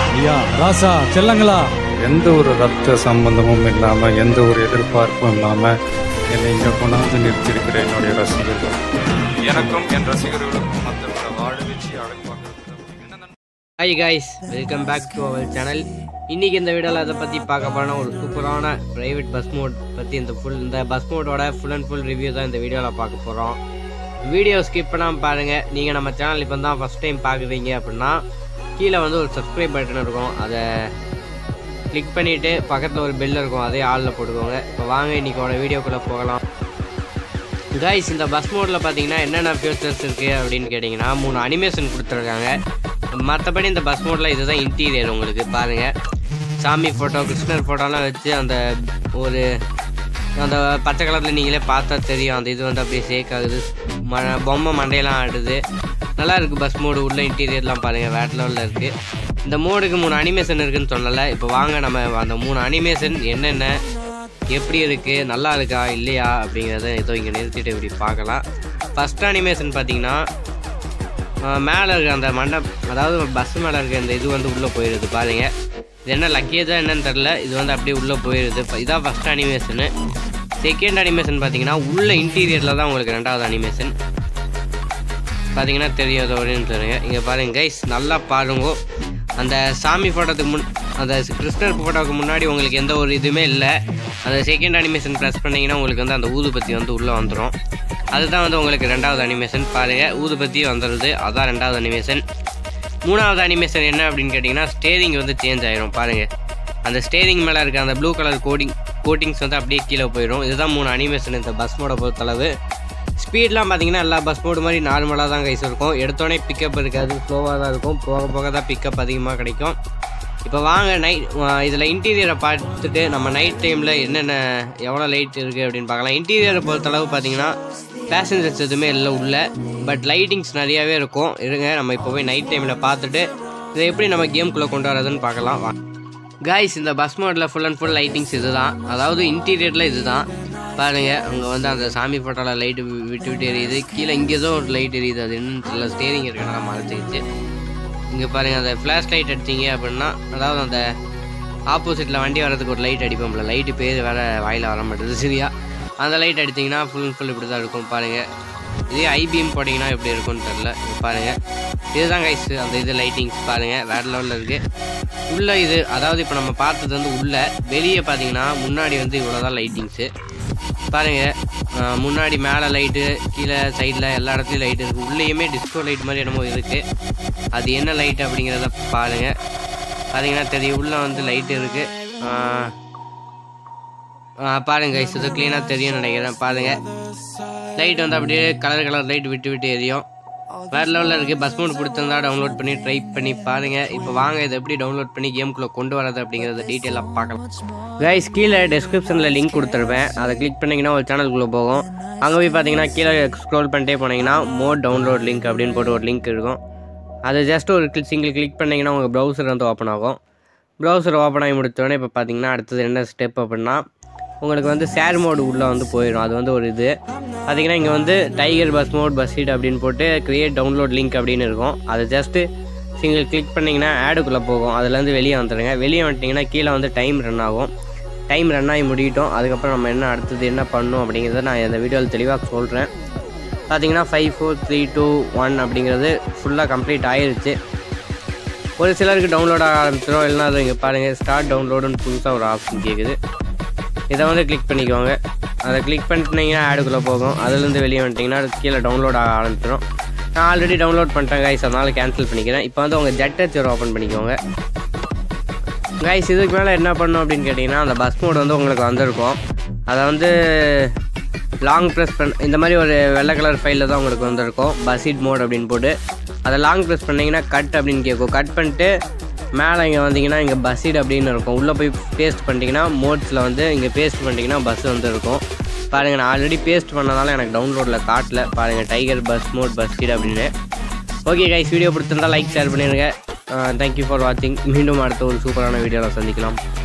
ஐயா ராசா செல்லங்களா எந்த ஒரு ரத்த சம்பந்தமும் இல்லாமல் எந்த ஒரு எதிர்பார்ப்பும் இல்லாமல் என்னை இங்கே கொண்டாந்து நிறுத்தியிருக்கிற என்னுடைய ரசிகர்கள் எனக்கும் என் ரசிகர்களுக்கும் மற்றவங்கள வாழ வச்சு அழகு பார்க்கறது hi guys welcome back to our channel இன்னைக்கு இந்த வீடியோவில் அதை பற்றி பார்க்க போனால் ஒரு சூப்பரான ப்ரைவேட் பஸ் மோட் பற்றி இந்த ஃபுல் இந்த பஸ் மோடோட ஃபுல் அண்ட் ஃபுல் ரிவ்யூ தான் இந்த வீடியோவில் பார்க்க போகிறோம் வீடியோ ஸ்கிப் பண்ணாமல் பாருங்கள் நீங்கள் நம்ம சேனல் இப்போ தான் ஃபஸ்ட் டைம் பார்க்குறீங்க அப்படின்னா கீழே வந்து ஒரு சப்ஸ்கிரைப் பட்டன் இருக்கும் அதை கிளிக் பண்ணிவிட்டு பக்கத்தில் ஒரு பெல் இருக்கும் அதே ஆளில் போட்டுக்கோங்க இப்போ வாங்க இன்றைக்கோட வீடியோக்குள்ளே போகலாம் கைஸ் இந்த பஸ் மோடில் பார்த்தீங்கன்னா என்னென்ன ஃபியூச்சர்ஸ் இருக்குது அப்படின்னு கேட்டிங்கன்னா மூணு அனிமேஷன் கொடுத்துருக்காங்க மற்றபடி இந்த பஸ் மோடில் இதுதான் இன்டீரியர் உங்களுக்கு பாருங்கள் சாமி ஃபோட்டோ கிருஷ்ணர் ஃபோட்டோலாம் வச்சு அந்த ஒரு அந்த பச்சை கலரில் நீங்களே பார்த்தா தெரியும் அந்த இது வந்து அப்படியே ஷேக் ஆகுது ம பொம்மை மண்டையெல்லாம் ஆடுது நல்லா இருக்குது பஸ் மோடு உள்ள இன்டீரியர்லாம் பாருங்கள் வேட் லெவலில் இருக்குது இந்த மோடுக்கு மூணு அனிமேஷன் இருக்குன்னு சொன்னல இப்போ வாங்க நம்ம அந்த மூணு அனிமேஷன் என்னென்ன எப்படி இருக்குது நல்லா இருக்கா இல்லையா அப்படிங்கிறத ஏதோ இங்கே நிறுத்திட்டு இப்படி பார்க்கலாம் ஃபஸ்ட் அனிமேஷன் பார்த்தீங்கன்னா மேலே இருக்க அந்த மண்டப் அதாவது பஸ் மேலே இருக்க இந்த இது வந்து உள்ளே போயிடுது பாருங்க இது என்ன லக்கேஜா என்னன்னு தெரில இது வந்து அப்படியே உள்ளே போயிடுது இப்ப இதான் ஃபஸ்ட் அனிமேஷனு செகண்ட் அனிமேஷன் பார்த்தீங்கன்னா உள்ள இன்டீரியரில் தான் உங்களுக்கு ரெண்டாவது அனிமேஷன் பார்த்தீங்கன்னா தெரியும் அது அப்படின்னு சொல்லுங்க இங்கே பாருங்க கைஸ் நல்லா பாருங்க அந்த சாமி ஃபோட்டோத்துக்கு முன் அந்த கிருஷ்ணர் ஃபோட்டோவுக்கு முன்னாடி உங்களுக்கு எந்த ஒரு இதுவுமே இல்லை அந்த செகண்ட் அனிமேஷன் ப்ரெஸ் பண்ணிங்கன்னா உங்களுக்கு வந்து அந்த ஊதுபத்தி வந்து உள்ளே வந்துடும் அதுதான் வந்து உங்களுக்கு ரெண்டாவது அனிமேஷன் பாருங்கள் ஊதுபத்தி வந்துடுது அதான் ரெண்டாவது அனிமேஷன் மூணாவது அனிமேஷன் என்ன அப்படின்னு கேட்டிங்கன்னா ஸ்டேரிங் வந்து சேஞ்ச் ஆயிரும் பாருங்கள் அந்த ஸ்டேரிங் மேலே இருக்க அந்த ப்ளூ கலர் கோடிங் கோட்டிங்ஸ் வந்து அப்படியே கீழே போயிடும் இதுதான் மூணு அனிமேஷன் இந்த பஸ் மோட பொறுத்தளவு ஸ்பீட்லாம் பார்த்தீங்கன்னா எல்லா பஸ் மோடு மாதிரி நார்மலாக தான் கைஸ் இருக்கும் எடுத்தோடனே பிக்கப் இருக்காது ஸ்லோவாக தான் இருக்கும் போக போக தான் பிக்கப் அதிகமாக கிடைக்கும் இப்போ வாங்க நைட் இதில் இன்டீரியரை பார்த்துட்டு நம்ம நைட் டைமில் என்னென்ன எவ்வளோ லைட் இருக்குது அப்படின்னு பார்க்கலாம் இன்டீரியரை பொறுத்தளவு பார்த்தீங்கன்னா பேசஞ்சர்ஸ் எதுவுமே இல்லை உள்ள பட் லைட்டிங்ஸ் நிறையாவே இருக்கும் இருங்க நம்ம இப்போ போய் நைட் டைமில் பார்த்துட்டு இதை எப்படி நம்ம கேம்குள்ளே கொண்டு வரதுன்னு பார்க்கலாம் வா காய்ஸ் இந்த பஸ் மோடில் ஃபுல் அண்ட் ஃபுல் லைட்டிங்ஸ் இதுதான் அதாவது இன்டீரியரில் இதுதான் பாருங்கள் அங்கே வந்து அந்த சாமி ஃபோட்டோவில் லைட்டு விட்டு விட்டு எரியுது கீழே இங்கே ஏதோ ஒரு லைட் எரியுது அது என்னன்னு தெரியல ஸ்டேரிங் இருக்கனால மறைச்சிக்கிச்சு இங்கே பாருங்கள் அந்த ஃப்ளாஷ் லைட் அடிச்சிங்க அப்படின்னா அதாவது அந்த ஆப்போசிட்டில் வண்டி வரதுக்கு ஒரு லைட் அடிப்போம்ல லைட்டு பேர் வேறு வாயில் வர மாட்டேது சரியா அந்த லைட் அடிச்சிங்கன்னா ஃபுல் அண்ட் ஃபுல் இப்படி தான் இருக்கும் பாருங்கள் இதே ஐபிஎம் போட்டிங்கன்னா எப்படி இருக்கும்னு தெரில இங்க பாருங்கள் இதுதான் கைஸ் அந்த இது லைட்டிங்ஸ் பாருங்கள் வேறு லெவலில் இருக்குது உள்ள இது அதாவது இப்போ நம்ம பார்த்தது வந்து உள்ள வெளியே பார்த்தீங்கன்னா முன்னாடி வந்து இவ்வளோ தான் லைட்டிங்ஸு பாருங்கள் அஹ் முன்னாடி மேலே லைட்டு கீழே சைடில் எல்லா இடத்துலையும் லைட் இருக்குது உள்ளேயுமே டிஸ்கோ லைட் மாதிரி என்னமோ இருக்குது அது என்ன லைட் அப்படிங்கிறத பாருங்கள் பார்த்தீங்கன்னா தெரியும் உள்ளே வந்து லைட் இருக்குது பாருங்க guys, இது க்ளீனாக தெரியும்னு நினைக்கிறேன் பாருங்கள் லைட் வந்து அப்படியே கலர் கலர் லைட் விட்டு விட்டு எரியும் வேறு லெவலில் இருக்குது பஸ் மோட் கொடுத்துருந்தா டவுன்லோட் பண்ணி ட்ரை பண்ணி பாருங்கள் இப்போ வாங்க இதை எப்படி டவுன்லோட் பண்ணி கேம்குள்ளே கொண்டு வரது அப்படிங்கிறத டீட்டெயிலாக பார்க்கலாம் கைஸ் கீழே டெஸ்கிரிப்ஷனில் லிங்க் கொடுத்துருப்பேன் அதை கிளிக் பண்ணிங்கன்னா ஒரு சேனலுக்குள்ளே போகும் அங்கே போய் பார்த்தீங்கன்னா கீழே ஸ்க்ரோல் பண்ணிட்டே போனீங்கன்னா மோட் டவுன்லோட் லிங்க் அப்படின்னு போட்டு ஒரு லிங்க் இருக்கும் அது ஜஸ்ட் ஒரு கிளிக் சிங்கிள் கிளிக் பண்ணிங்கன்னா உங்கள் ப்ரௌசர் வந்து ஓப்பன் ஆகும் ப்ரௌசர் ஓப்பன் ஆகி முடித்தோடனே இப்போ பார்த்தீங்கன்னா அடுத்தது என்ன ஸ்டெப் அப்படின்னா உங்களுக்கு வந்து ஷேர் மோடு உள்ளே வந்து போயிடும் அது வந்து ஒரு இது பார்த்தீங்கன்னா இங்கே வந்து tiger bus mode bus seat அப்படின்னு போட்டு கிரியேட் டவுன்லோட் லிங்க் அப்படின்னு இருக்கும் அதை ஜஸ்ட்டு சிங்கிள் கிளிக் பண்ணிங்கன்னா ஆடுக்குள்ளே போகும் அதுலேருந்து வெளியே வந்துடுங்க வெளியே வந்துட்டிங்கன்னா கீழே வந்து டைம் ரன் ஆகும் டைம் ரன் ஆகி முடியட்டும் அதுக்கப்புறம் நம்ம என்ன அடுத்தது என்ன பண்ணணும் அப்படிங்கிறத நான் இந்த வீடியோவில் தெளிவாக சொல்கிறேன் பார்த்தீங்கன்னா five four three two one அப்படிங்கிறது ஃபுல்லாக கம்ப்ளீட் ஆயிருச்சு ஒரு சிலருக்கு டவுன்லோட் ஆக ஆரம்பிச்சிடும் இல்லைனா அது இங்கே பாருங்கள் ஸ்டார்ட் டவுன்லோடுன்னு புதுசாக ஒரு ஆப்ஷன் கேட்குது இதை வந்து கிளிக் பண்ணிக்கோங்க அதை கிளிக் பண்ணிட்டீங்கன்னா ஆடுக்குள்ளே போகும் அதுலேருந்து வெளியே வந்துட்டிங்கன்னா அது கீழே டவுன்லோட் ஆக ஆரம்பிச்சிடும் நான் ஆல்ரெடி டவுன்லோட் பண்ணிட்டேன் கைஸ் அதனால் கேன்சல் பண்ணிக்கிறேன் இப்போ வந்து உங்கள் ஜெட் டச்சர் ஓப்பன் பண்ணிக்கோங்க கைஸ் இதுக்கு மேலே என்ன பண்ணணும் அப்படின்னு கேட்டிங்கன்னா அந்த பஸ் மோட் வந்து உங்களுக்கு வந்திருக்கும் அதை வந்து லாங் ப்ரெஸ் பண்ண இந்த மாதிரி ஒரு வெள்ளை கலர் ஃபைலில் தான் உங்களுக்கு வந்திருக்கும் பஸ்இட் மோட் அப்படின்னு போட்டு அதை லாங் ப்ரெஸ் பண்ணிங்கன்னா கட் அப்படின்னு கேட்கும் கட் பண்ணிட்டு மேலே இங்கே வந்தீங்கன்னா இங்கே பஸ்இட் அப்படின்னு இருக்கும் உள்ளே போய் பேஸ்ட் பண்ணிட்டீங்கன்னா மோட்ஸில் வந்து இங்கே பேஸ்ட் பண்ணிட்டீங்கன்னா பஸ் வந்து இருக்கும் பாருங்கள் நான் ஆல்ரெடி பேஸ்ட் பண்ணதால எனக்கு டவுன்லோடில் காட்டல பாருங்கள் டைகர் பஸ் மோட் பஸ்இட் அப்படின்னு ஓகே கைஸ் வீடியோ பிடிச்சிருந்தா லைக் ஷேர் பண்ணிடுங்க தேங்க்யூ ஃபார் வாட்சிங் மீண்டும் அடுத்த ஒரு சூப்பரான வீடியோவில் சந்திக்கலாம்